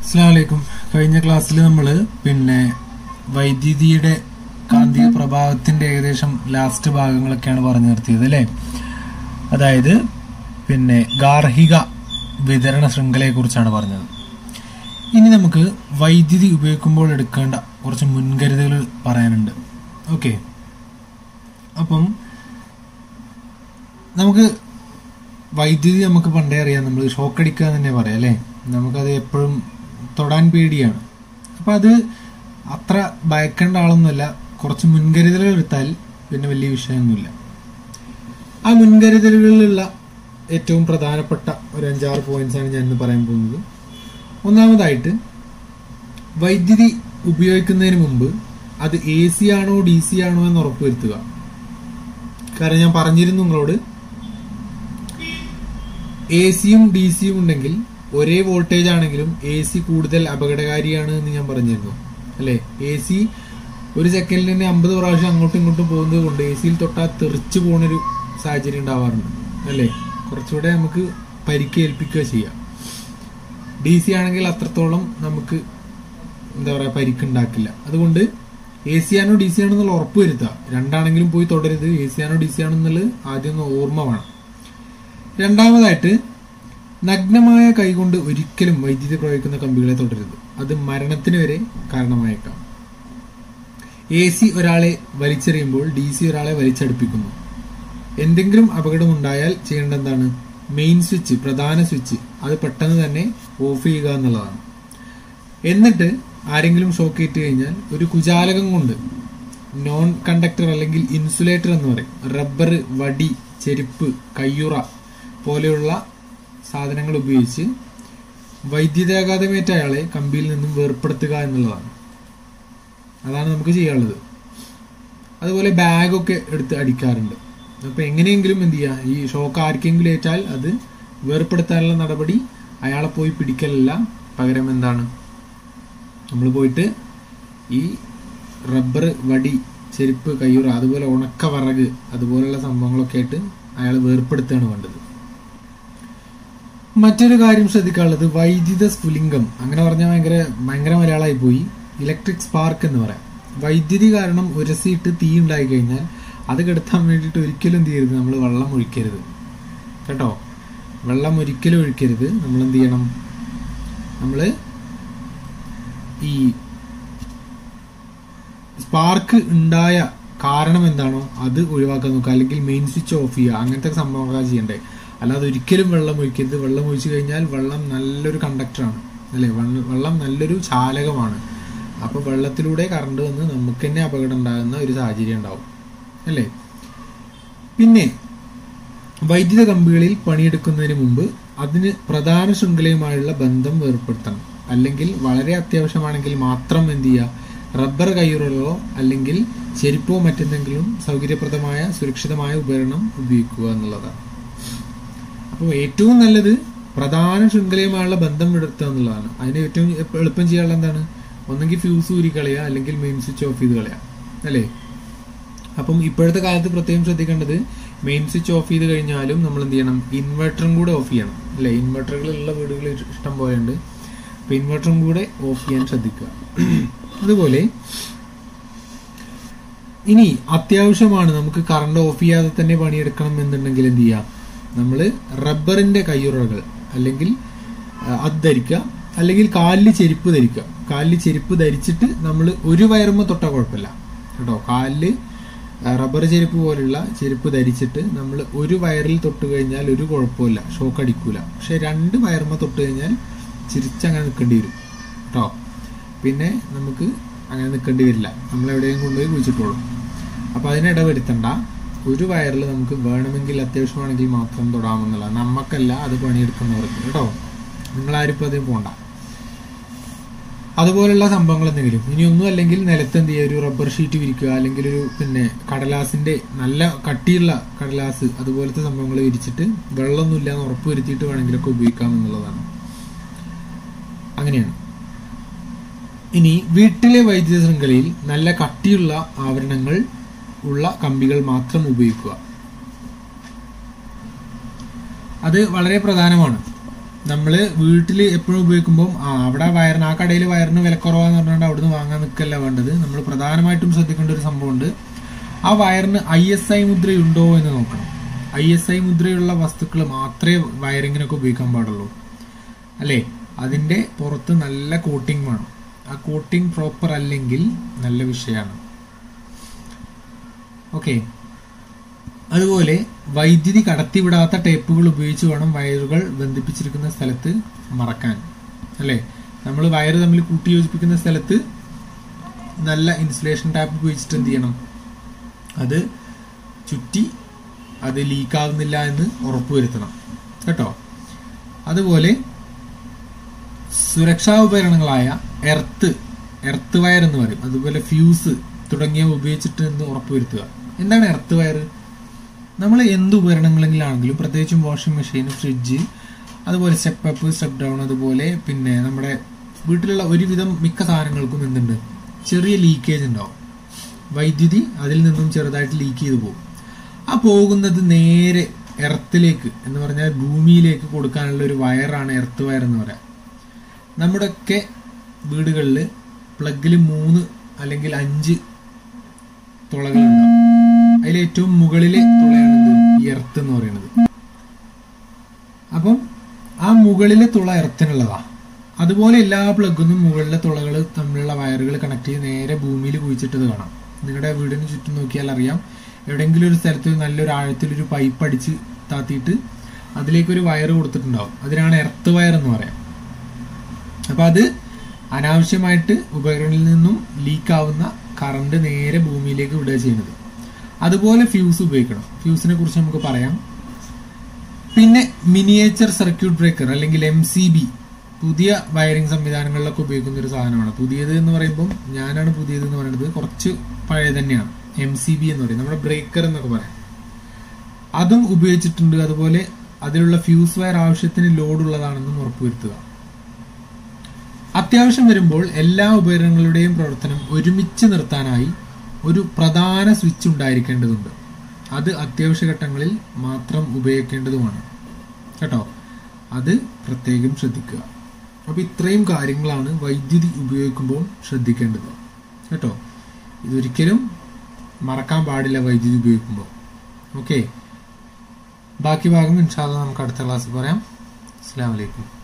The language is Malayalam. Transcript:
അസ്സലാമലൈക്കും കഴിഞ്ഞ ക്ലാസ്സിൽ നമ്മൾ പിന്നെ വൈദ്യുതിയുടെ കാന്തിക പ്രഭാവത്തിന്റെ ഏകദേശം ലാസ്റ്റ് ഭാഗങ്ങളൊക്കെയാണ് പറഞ്ഞു നിർത്തിയത് അല്ലേ അതായത് പിന്നെ ഗാർഹിക വിതരണ ശൃംഖലയെ കുറിച്ചാണ് പറഞ്ഞത് ഇനി നമുക്ക് വൈദ്യുതി ഉപയോഗിക്കുമ്പോൾ എടുക്കേണ്ട കുറച്ച് മുൻകരുതലുകൾ പറയാനുണ്ട് ഓക്കെ അപ്പം നമുക്ക് വൈദ്യുതി നമുക്ക് പണ്ടേ അറിയാം നമ്മൾ ഷോക്ക് അടിക്കുക എന്ന് തന്നെ പറയാം അല്ലേ നമുക്കത് എപ്പോഴും തൊടാൻ പേടിയാണ് അപ്പം അത് അത്ര ഭയക്കേണ്ട ആളൊന്നുമല്ല കുറച്ച് മുൻകരുതലുകൾ എടുത്താൽ പിന്നെ വലിയ വിഷയമൊന്നുമില്ല ആ മുൻകരുതലുകളിലുള്ള ഏറ്റവും പ്രധാനപ്പെട്ട ഒരു അഞ്ചാറ് പോയിന്റ്സ് ആണ് ഞാൻ ഇന്ന് പറയാൻ പോകുന്നത് ഒന്നാമതായിട്ട് വൈദ്യുതി ഉപയോഗിക്കുന്നതിന് മുമ്പ് അത് എ സി ആണോ ഡി സി ആണോ എന്ന് ഉറപ്പുവരുത്തുക കാരണം ഞാൻ പറഞ്ഞിരുന്നു നിങ്ങളോട് എ സിയും ഡി സിയും ഉണ്ടെങ്കിൽ ഒരേ വോൾട്ടേജ് ആണെങ്കിലും എ സി കൂടുതൽ അപകടകാരിയാണ് എന്ന് ഞാൻ പറഞ്ഞിരുന്നു അല്ലെ എ സി ഒരു സെക്കൻഡിൽ തന്നെ അമ്പത് പ്രാവശ്യം അങ്ങോട്ടും ഇങ്ങോട്ടും പോകുന്നത് കൊണ്ട് എ സിയിൽ തൊട്ടാൽ തെറിച്ചു പോകുന്നൊരു സാഹചര്യം ഉണ്ടാവാറുണ്ട് അല്ലേ കുറച്ചുകൂടെ നമുക്ക് പരിക്കേൽപ്പിക്കുക ചെയ്യാം ഡി സി ആണെങ്കിൽ അത്രത്തോളം നമുക്ക് എന്താ പറയാ പരിക്കുണ്ടാക്കില്ല അതുകൊണ്ട് എ സി ആണോ ഡി സി ആണോ എന്നുള്ള ഉറപ്പ് വരുത്തുക രണ്ടാണെങ്കിലും പോയി തുടരുത് എ സി ആണോ ഡി സി ആണോ എന്നുള്ളത് ആദ്യം ഒന്ന് ഓർമ്മ വേണം രണ്ടാമതായിട്ട് നഗ്നമായ കൈകൊണ്ട് ഒരിക്കലും വൈദ്യുതി പ്രയോഗിക്കുന്ന കമ്പികളെ തുടരുത് അത് മരണത്തിന് വരെ കാരണമായേക്കാം എ സി ഒരാളെ വലിച്ചെറിയുമ്പോൾ ഡി സി ഒരാളെ വലിച്ചടുപ്പിക്കുന്നു എന്തെങ്കിലും അപകടമുണ്ടായാൽ ചെയ്യേണ്ട എന്താണ് മെയിൻ സ്വിച്ച് പ്രധാന സ്വിച്ച് അത് പെട്ടെന്ന് തന്നെ ഓഫ് ചെയ്യുക എന്നുള്ളതാണ് എന്നിട്ട് ആരെങ്കിലും ഷോക്ക് ഏറ്റ് കഴിഞ്ഞാൽ ഒരു കുചാലകം കൊണ്ട് നോൺ കണ്ടക്ടർ അല്ലെങ്കിൽ ഇൻസുലേറ്റർ എന്ന് പറയും റബ്ബർ വടി ചെരുപ്പ് കയ്യുറ പോലെയുള്ള സാധനങ്ങൾ ഉപയോഗിച്ച് വൈദ്യുതാഘാതമേറ്റ അയാളെ കമ്പിയിൽ നിന്നും വേർപ്പെടുത്തുക എന്നുള്ളതാണ് അതാണ് നമുക്ക് ചെയ്യാനുള്ളത് അതുപോലെ ബാഗൊക്കെ എടുത്ത് അടിക്കാറുണ്ട് അപ്പൊ എങ്ങനെയെങ്കിലും എന്ത് ചെയ്യുക ഈ ഷോക്ക് ആർക്കെങ്കിലും ഏറ്റാൽ അത് വേർപ്പെടുത്താനുള്ള നടപടി അയാളെ പോയി പിടിക്കലല്ല പകരം എന്താണ് നമ്മൾ പോയിട്ട് ഈ റബ്ബർ വടി ചെരുപ്പ് കയ്യുറ അതുപോലെ ഉണക്ക വിറക് അതുപോലുള്ള സംഭവങ്ങളൊക്കെ ആയിട്ട് അയാൾ വേർപ്പെടുത്തുകയാണ് വേണ്ടത് മറ്റൊരു കാര്യം ശ്രദ്ധിക്കാനുള്ളത് വൈദ്യുത സ്ഫുലിംഗം അങ്ങനെ പറഞ്ഞാൽ ഭയങ്കര ഭയങ്കര മലയാളമായി പോയി ഇലക്ട്രിക് സ്പാർക്ക് എന്ന് പറയാം വൈദ്യുതി കാരണം ഉരസിയിട്ട് തീ ഉണ്ടായി കഴിഞ്ഞാൽ അത് കെടുത്താൻ വേണ്ടിയിട്ട് ഒരിക്കലും എന്ത് ചെയ്യരുത് നമ്മൾ വെള്ളം ഒഴിക്കരുത് കേട്ടോ വെള്ളം ഒരിക്കലും ഒഴിക്കരുത് നമ്മൾ എന്ത് ചെയ്യണം നമ്മൾ ഈ സ്പാർക്ക് ഉണ്ടായ കാരണം എന്താണോ അത് ഒഴിവാക്കാൻ നോക്കുക അല്ലെങ്കിൽ മെയിൻ സ്വിച്ച് ഓഫ് ചെയ്യുക അങ്ങനത്തെ സംഭവങ്ങളാണ് ചെയ്യണ്ടേ അല്ലാതെ ഒരിക്കലും വെള്ളം ഒഴിക്കരുത് വെള്ളം ഒഴിച്ചു കഴിഞ്ഞാൽ വെള്ളം നല്ലൊരു കണ്ടക്ടറാണ് അല്ലേ വെള്ളം നല്ലൊരു ചാലകമാണ് അപ്പൊ വെള്ളത്തിലൂടെ കറണ്ട് വന്ന് നമുക്ക് തന്നെ അപകടം ഉണ്ടാകുന്ന ഒരു സാഹചര്യം ഉണ്ടാവും അല്ലേ പിന്നെ വൈദ്യുത കമ്പികളിൽ പണിയെടുക്കുന്നതിന് മുമ്പ് അതിന് പ്രധാന ശൃംഖലയുമായുള്ള ബന്ധം വേർപ്പെടുത്തണം അല്ലെങ്കിൽ വളരെ അത്യാവശ്യമാണെങ്കിൽ മാത്രം എന്ത് ചെയ്യുക റബ്ബർ കയ്യുറകളോ അല്ലെങ്കിൽ ചെരുപ്പോ മറ്റെന്തെങ്കിലും സൗകര്യപ്രദമായ സുരക്ഷിതമായ ഉപകരണം ഉപയോഗിക്കുക എന്നുള്ളതാണ് അപ്പോൾ ഏറ്റവും നല്ലത് പ്രധാന ശൃംഖലയുമായുള്ള ബന്ധം വിടുത്തുക എന്നുള്ളതാണ് അതിന് ഏറ്റവും എളുപ്പം ചെയ്യാനുള്ള എന്താണ് ഒന്നെങ്കിൽ ഫ്യൂസ് ഊരി കളയുക അല്ലെങ്കിൽ മെയിൻ സ്വിച്ച് ഓഫ് ചെയ്ത് കളയുക അല്ലേ അപ്പം ഇപ്പോഴത്തെ കാലത്ത് പ്രത്യേകം ശ്രദ്ധിക്കേണ്ടത് മെയിൻ സ്വിച്ച് ഓഫ് ചെയ്ത് കഴിഞ്ഞാലും നമ്മൾ എന്ത് ചെയ്യണം ഇൻവെർട്ടറും കൂടെ ഓഫ് ചെയ്യണം അല്ലേ ഇൻവെർട്ടറുകളുള്ള വീടുകൾ ഇഷ്ടം പോലെ ഉണ്ട് അപ്പൊ ഇൻവെർട്ടറും കൂടെ ഓഫ് ചെയ്യാൻ ശ്രദ്ധിക്കുക അതുപോലെ ഇനി അത്യാവശ്യമാണ് നമുക്ക് കറണ്ട് ഓഫ് ചെയ്യാതെ തന്നെ പണിയെടുക്കണം എന്നുണ്ടെങ്കിൽ എന്ത് ചെയ്യാം നമ്മൾ റബ്ബറിന്റെ കയ്യുറകൾ അല്ലെങ്കിൽ അത് ധരിക്കുക അല്ലെങ്കിൽ കാലിൽ ചെരുപ്പ് ധരിക്കുക കാലിൽ ചെരുപ്പ് ധരിച്ചിട്ട് നമ്മൾ ഒരു വയറുമ്പോ തൊട്ടാൽ കുഴപ്പമില്ല കേട്ടോ കാലില് റബ്ബർ ചെരുപ്പ് പോലുള്ള ചെരുപ്പ് ധരിച്ചിട്ട് നമ്മൾ ഒരു വയറിൽ തൊട്ട് കഴിഞ്ഞാൽ ഒരു കുഴപ്പമില്ല ഷോക്ക് അടിക്കൂല പക്ഷെ രണ്ട് വയറുമ്പോ തൊട്ട് കഴിഞ്ഞാൽ ചിരിച്ചങ്ങനെ നിൽക്കേണ്ടി വരും കേട്ടോ പിന്നെ നമുക്ക് അങ്ങനെ നിൽക്കേണ്ടി വരില്ല നമ്മൾ എവിടെയും കൊണ്ടുപോയി കുഴിച്ചിട്ടുള്ളൂ അപ്പൊ അതിനിട വരുത്തണ്ട ഒരു വയറിൽ നമുക്ക് വേണമെങ്കിൽ അത്യാവശ്യമാണെങ്കിൽ മാത്രം തൊടാമെന്നുള്ള നമുക്കല്ല അത് പണിയെടുക്കുന്നവർക്ക് കേട്ടോ നിങ്ങളാരും ഇപ്പൊ അതിന് പോണ്ട അതുപോലുള്ള സംഭവങ്ങൾ എന്തെങ്കിലും ഇനി ഒന്നും അല്ലെങ്കിൽ നിലത്ത് എന്ത് ചെയ്യുക ഒരു റബ്ബർ ഷീറ്റ് വിരിക്കുക അല്ലെങ്കിൽ ഒരു പിന്നെ കടലാസിന്റെ നല്ല കട്ടിയുള്ള കടലാസ് അതുപോലത്തെ സംഭവങ്ങൾ വിരിച്ചിട്ട് വെള്ളമൊന്നുമില്ല എന്ന് ഉറപ്പ് വരുത്തിയിട്ട് വേണമെങ്കിലൊക്കെ ഉപയോഗിക്കാം എന്നുള്ളതാണ് അങ്ങനെയാണ് ഇനി വീട്ടിലെ വൈദ്യുത ശൃംഖലയിൽ നല്ല കട്ടിയുള്ള ആവരണങ്ങൾ ഉള്ള കമ്പികൾ മാത്രം ഉപയോഗിക്കുക അത് വളരെ പ്രധാനമാണ് നമ്മൾ വീട്ടിൽ എപ്പോഴും ഉപയോഗിക്കുമ്പോൾ ആ അവിടെ വയറിന് ആ കടയിൽ വയറിന് വിലക്കുറവാന്ന് പറഞ്ഞുകൊണ്ട് അവിടുന്ന് വാങ്ങാൻ നിൽക്കല്ല വേണ്ടത് നമ്മൾ പ്രധാനമായിട്ടും ശ്രദ്ധിക്കേണ്ട ഒരു സംഭവമുണ്ട് ആ വയറിന് ഐ എസ് ഐ മുദ്രയുണ്ടോ എന്ന് നോക്കണം ഐ എസ് ഐ മുദ്രയുള്ള വസ്തുക്കൾ മാത്രമേ വയറിങ്ങിനൊക്കെ ഉപയോഗിക്കാൻ പാടുള്ളൂ അല്ലേ അതിന്റെ പുറത്ത് നല്ല കോട്ടിംഗ് വേണം ആ കോട്ടിംഗ് പ്രോപ്പർ അല്ലെങ്കിൽ നല്ല വിഷയമാണ് ഓക്കെ അതുപോലെ വൈദ്യുതി കടത്തിവിടാത്ത ടേപ്പുകൾ ഉപയോഗിച്ച് വേണം വയറുകൾ ബന്ധിപ്പിച്ചിരിക്കുന്ന സ്ഥലത്ത് മറക്കാൻ അല്ലേ നമ്മൾ വയറ് തമ്മിൽ കൂട്ടി യോജിപ്പിക്കുന്ന സ്ഥലത്ത് നല്ല ഇൻസുലേഷൻ ടാപ്പ് ഉപയോഗിച്ചിട്ട് എന്ത് ചെയ്യണം അത് ചുറ്റി അത് ലീക്ക് ആവുന്നില്ല എന്ന് ഉറപ്പുവരുത്തണം കേട്ടോ അതുപോലെ സുരക്ഷാ ഉപകരണങ്ങളായ എർത്ത് എർത്ത് വയർ എന്ന് പറയും അതുപോലെ ഫ്യൂസ് തുടങ്ങിയവ ഉപയോഗിച്ചിട്ട് എന്ന് ഉറപ്പുവരുത്തുക എന്താണ് എർത്ത് വയർ നമ്മൾ എന്ത് ഉപകരണങ്ങളിലാണെങ്കിലും പ്രത്യേകിച്ചും വാഷിംഗ് മെഷീൻ ഫ്രിഡ്ജ് അതുപോലെ സ്റ്റെപ്പ് അപ്പ് സ്റ്റെപ്പ് ഡൗൺ അതുപോലെ പിന്നെ നമ്മുടെ വീട്ടിലുള്ള ഒരുവിധം മിക്ക സാധനങ്ങൾക്കും എന്തുണ്ട് ചെറിയ ലീക്കേജ് ഉണ്ടാവും വൈദ്യുതി അതിൽ നിന്നും ചെറുതായിട്ട് ലീക്ക് ചെയ്തു പോകും ആ പോകുന്നത് നേരെ എർത്തിലേക്ക് എന്ന് പറഞ്ഞാൽ ഭൂമിയിലേക്ക് കൊടുക്കാനുള്ള ഒരു വയറാണ് എർത്ത് വയർ എന്ന് പറയാം നമ്മുടെയൊക്കെ വീടുകളിൽ പ്ലഗിൽ മൂന്ന് അല്ലെങ്കിൽ അഞ്ച് തുളകളുണ്ടാവും അതിൽ ഏറ്റവും മുകളിലെ തുളയാണ് എന്ത് ഈ എർത്ത് എന്ന് പറയുന്നത് അപ്പം ആ മുകളിലെ തുള എർത്തിനുള്ളതാ അതുപോലെ എല്ലാ പ്ലഗിനും മുകളിലെ തുളകൾ തമ്മിലുള്ള വയറുകൾ കണക്ട് ചെയ്ത് നേരെ ഭൂമിയിൽ കുഴിച്ചിട്ടത് കാണാം നിങ്ങളുടെ വീടിന് ചുറ്റും നോക്കിയാൽ അറിയാം എവിടെയെങ്കിലും ഒരു സ്ഥലത്ത് നല്ലൊരു ആഴത്തിലൊരു പൈപ്പ് അടിച്ച് താത്തിയിട്ട് അതിലേക്ക് ഒരു വയർ കൊടുത്തിട്ടുണ്ടാവും അതിനാണ് എർത്ത് വയർ എന്ന് പറയാം അപ്പൊ അത് അനാവശ്യമായിട്ട് ഉപകരണങ്ങളിൽ നിന്നും ലീക്ക് ആവുന്ന കറണ്ട് നേരെ ഭൂമിയിലേക്ക് വിടുക ചെയ്യുന്നത് അതുപോലെ ഫ്യൂസ് ഉപയോഗിക്കണം ഫ്യൂസിനെ കുറിച്ച് നമുക്ക് പറയാം പിന്നെ മിനിയേച്ചർ സർക്യൂട്ട് ബ്രേക്കർ അല്ലെങ്കിൽ എം സി ബി പുതിയ വയറിംഗ് സംവിധാനങ്ങളിലൊക്കെ ഉപയോഗിക്കുന്ന ഒരു സാധനമാണ് പുതിയത് എന്ന് പറയുമ്പോൾ ഞാനാണ് പുതിയത് എന്ന് പറയുന്നത് കുറച്ച് പഴയ തന്നെയാണ് എം സി ബി എന്ന് പറയും നമ്മുടെ ബ്രേക്കർ എന്നൊക്കെ പറയാം അതും ഉപയോഗിച്ചിട്ടുണ്ട് അതുപോലെ അതിലുള്ള ഫ്യൂസ് വയർ ആവശ്യത്തിന് ലോഡ് ഉള്ളതാണെന്നും ഉറപ്പുവരുത്തുക അത്യാവശ്യം വരുമ്പോൾ എല്ലാ ഉപകരണങ്ങളുടെയും പ്രവർത്തനം ഒരുമിച്ച് നിർത്താനായി ഒരു പ്രധാന സ്വിച്ച് ഉണ്ടായിരിക്കേണ്ടതുണ്ട് അത് അത്യാവശ്യ ഘട്ടങ്ങളിൽ മാത്രം ഉപയോഗിക്കേണ്ടതുമാണ് കേട്ടോ അത് പ്രത്യേകം ശ്രദ്ധിക്കുക അപ്പൊ ഇത്രയും കാര്യങ്ങളാണ് വൈദ്യുതി ഉപയോഗിക്കുമ്പോൾ ശ്രദ്ധിക്കേണ്ടത് കേട്ടോ ഇതൊരിക്കലും മറക്കാൻ പാടില്ല വൈദ്യുതി ഉപയോഗിക്കുമ്പോൾ ഓക്കെ ബാക്കി ഭാഗം ഇൻഷാല്ല നമുക്ക് അടുത്ത ക്ലാസ്സിൽ പറയാം അസ്സാം വലൈക്കും